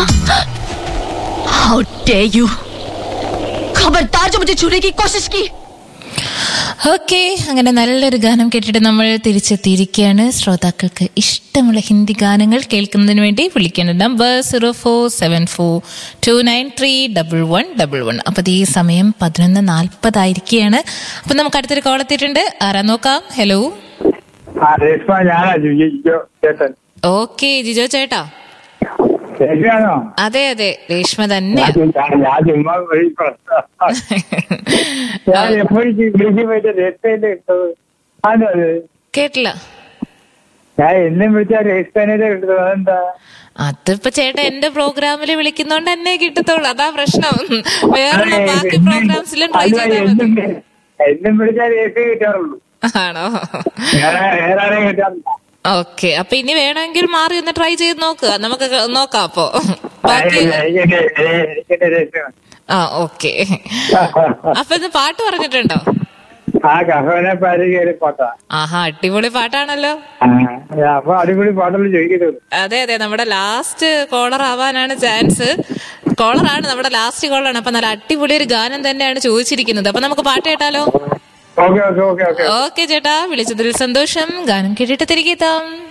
how day you खबरदार जो मुझे छूने की कोशिश की ഓക്കെ അങ്ങനെ നല്ലൊരു ഗാനം കേട്ടിട്ട് നമ്മൾ തിരിച്ചെത്തിയിരിക്കുകയാണ് ശ്രോതാക്കൾക്ക് ഇഷ്ടമുള്ള ഹിന്ദി ഗാനങ്ങൾ കേൾക്കുന്നതിന് വേണ്ടി വിളിക്കേണ്ട number zero four seven four two nine three double one double one അപ്പൊ ഈ സമയം പതിനൊന്ന് നാൽപ്പതായിരിക്കുകയാണ് അപ്പൊ നമുക്ക് അടുത്തൊരു കോൾ എത്തിയിട്ടുണ്ട് ആരാ നോക്കാം ഹലോ ആ രേഷ്മ ഞാനാ ജിജോ ചേട്ടൻ ഓക്കെ ജിജോ ചേട്ടാ രേഷ്മയാണോ അതെ അതെ രേഷ്മ തന്നെ ഞാൻ ചുമ്മാ- ഞാൻ ചുമ്മാ ഒരു പ്രശ്നം ഞാൻ എപ്പോഴും വിളിച്ചു പോയിട്ട് രേഷ്മേന്റെ കിട്ടത് ആണോ അത് കേട്ടില്ല ഞാൻ എന്നും വിളിച്ചാൽ രേഷ്മേനെ കിട്ടുന്നത് അതെന്താ അതിപ്പോ ചേട്ടാ എന്റെ പ്രോഗ്രാമിൽ വിളിക്കുന്നോണ്ട് എന്നെ കിട്ടത്തുള്ളൂ അതാ പ്രശ്നം വേറെ അതെ, ബാക്കി എന്നും- പ്രോഗ്രാംസിലും ട്രൈ അല്ല, ചെയ്താൽ എന്നും മതി എന്നും വിളിച്ചാൽ രേഷ്മ കിട്ടാറുള്ളൂ ആണോ വേറെ വേറെ ആരെയും കിട്ടാറില്ല ഓക്കെ അപ്പൊ ഇനി വേണമെങ്കിൽ മാറി ഒന്ന് ട്രൈ ചെയ്ത് നോക്കുക നമുക്ക് ക- നോക്കാം അപ്പോ ബാക്കി ഇല്ല, എനിക്കെന്റെ എനിക്കെന്റെ രേഷ്മ ആ ഓക്കെ അപ്പൊ ഇന്ന് പാട്ട് പറഞ്ഞിട്ടുണ്ടോ ആ കഹോനെ പാരി കയറി പാട്ടാ ആഹാ അടിപൊളി പാട്ടാണല്ലോ ആ, അപ്പൊ അടിപൊളി പാട്ടല്ലേ ചോദിക്കുന്നത് അതെ അതെ നമ്മുടെ ലാസ്റ്റ് കോളർ ആവാനാണ് ചാൻസ് കോളറാണ് നമ്മുടെ ലാസ്റ്റ് കോളറാണ് അപ്പൊ നല്ല അടിപൊളി ഒരു ഗാനം തന്നെയാണ് ചോദിച്ചിരിക്കുന്നത് അപ്പൊ നമുക്ക് പാട്ട് കേട്ടാലോ okay okay okay okay okay ചേട്ടാ വിളിച്ചതിൽ സന്തോഷം ഗാനം കേട്ടിട്ട് തിരികെ എത്താം